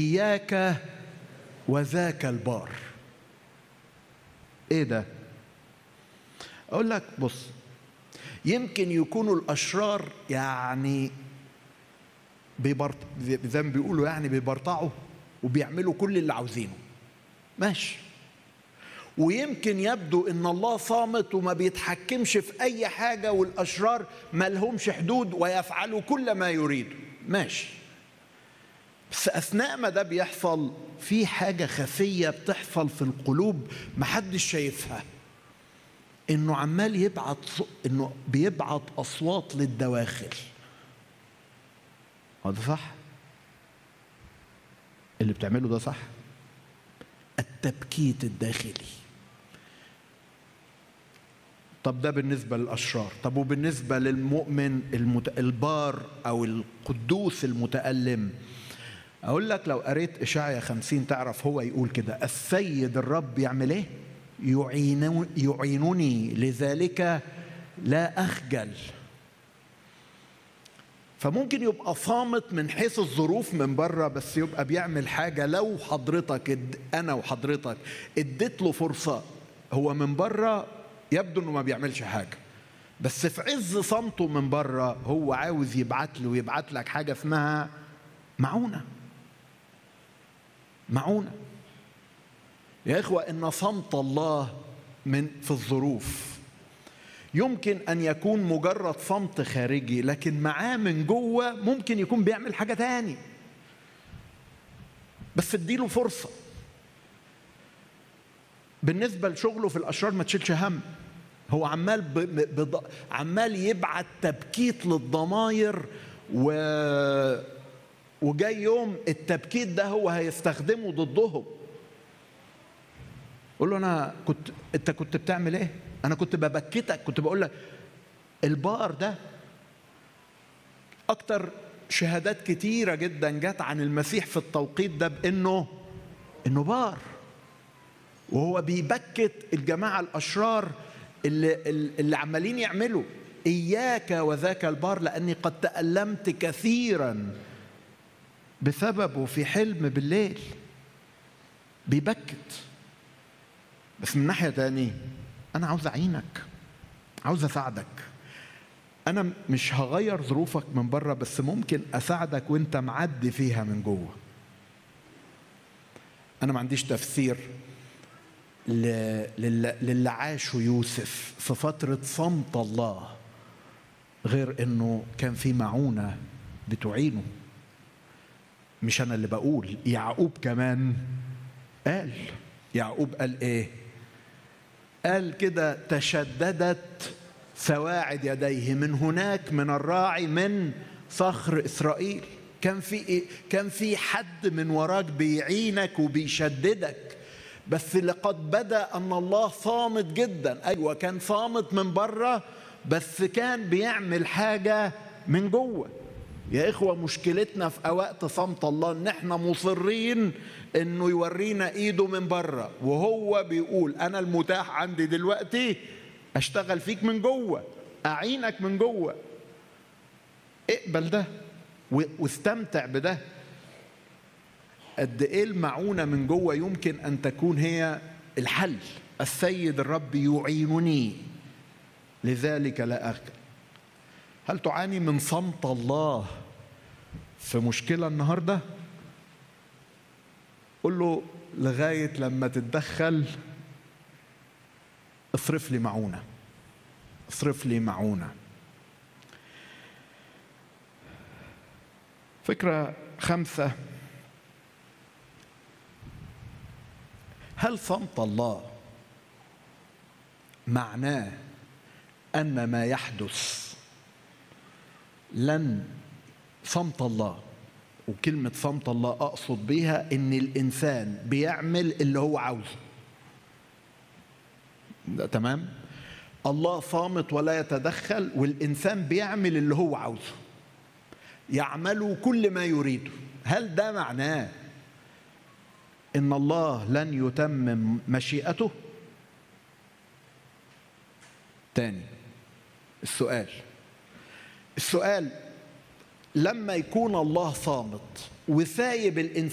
إياك وذاك البار إيه ده؟ أقول لك بص يمكن يكونوا الأشرار يعني بيبرط زي ما بيقولوا يعني بيبرطعوا وبيعملوا كل اللي عاوزينه ماشي ويمكن يبدو ان الله صامت وما بيتحكمش في اي حاجه والاشرار ما لهمش حدود ويفعلوا كل ما يريد ماشي بس اثناء ما ده بيحصل في حاجه خفيه بتحصل في القلوب محدش شايفها انه عمال يبعت انه بيبعت اصوات للدواخل هو ده صح اللي بتعمله ده صح التبكيت الداخلي طب ده بالنسبة للأشرار طب وبالنسبة للمؤمن المت... البار أو القدوس المتألم أقول لك لو قريت إشعيا خمسين تعرف هو يقول كده السيد الرب يعمل إيه يعين... يعينني لذلك لا أخجل فممكن يبقى صامت من حيث الظروف من بره بس يبقى بيعمل حاجه لو حضرتك انا وحضرتك اديت له فرصه هو من بره يبدو انه ما بيعملش حاجه بس في عز صمته من بره هو عاوز يبعت له ويبعت لك حاجه اسمها معونه معونه يا اخوه ان صمت الله من في الظروف يمكن ان يكون مجرد صمت خارجي لكن معاه من جوه ممكن يكون بيعمل حاجه تاني بس اديله فرصه بالنسبه لشغله في الاشرار ما تشيلش هم هو عمال ب... ب... عمال يبعت تبكيت للضماير و وجاي يوم التبكيت ده هو هيستخدمه ضدهم قول له انا كنت انت كنت بتعمل ايه انا كنت ببكتك كنت بقول لك البار ده اكتر شهادات كتيره جدا جت عن المسيح في التوقيت ده بانه انه بار وهو بيبكت الجماعه الاشرار اللي اللي عمالين يعملوا اياك وذاك البار لاني قد تالمت كثيرا بسببه في حلم بالليل بيبكت بس من ناحيه تانية انا عاوز اعينك عاوز اساعدك انا مش هغير ظروفك من بره بس ممكن اساعدك وانت معدي فيها من جوه انا ما عنديش تفسير للي عاشه يوسف في فترة صمت الله غير انه كان في معونة بتعينه مش انا اللي بقول يعقوب كمان قال يعقوب قال ايه قال كده تشددت سواعد يديه من هناك من الراعي من صخر اسرائيل كان في إيه؟ كان في حد من وراك بيعينك وبيشددك بس لقد بدا ان الله صامت جدا ايوه كان صامت من بره بس كان بيعمل حاجه من جوه يا اخوه مشكلتنا في وقت صمت الله ان احنا مصرين انه يورينا ايده من بره وهو بيقول انا المتاح عندي دلوقتي اشتغل فيك من جوه اعينك من جوه اقبل ده واستمتع بده قد ايه المعونه من جوه يمكن ان تكون هي الحل السيد الرب يعينني لذلك لا اخجل هل تعاني من صمت الله في مشكله النهارده قل له لغايه لما تتدخل اصرف لي معونه اصرف لي معونه فكره خمسه هل صمت الله معناه ان ما يحدث لن صمت الله وكلمة صمت الله أقصد بيها إن الإنسان بيعمل اللي هو عاوزه ده تمام الله صامت ولا يتدخل والإنسان بيعمل اللي هو عاوزه يعمل كل ما يريده هل ده معناه ان الله لن يتمم مشيئته تاني السؤال السؤال لما يكون الله صامت وسايب الانسان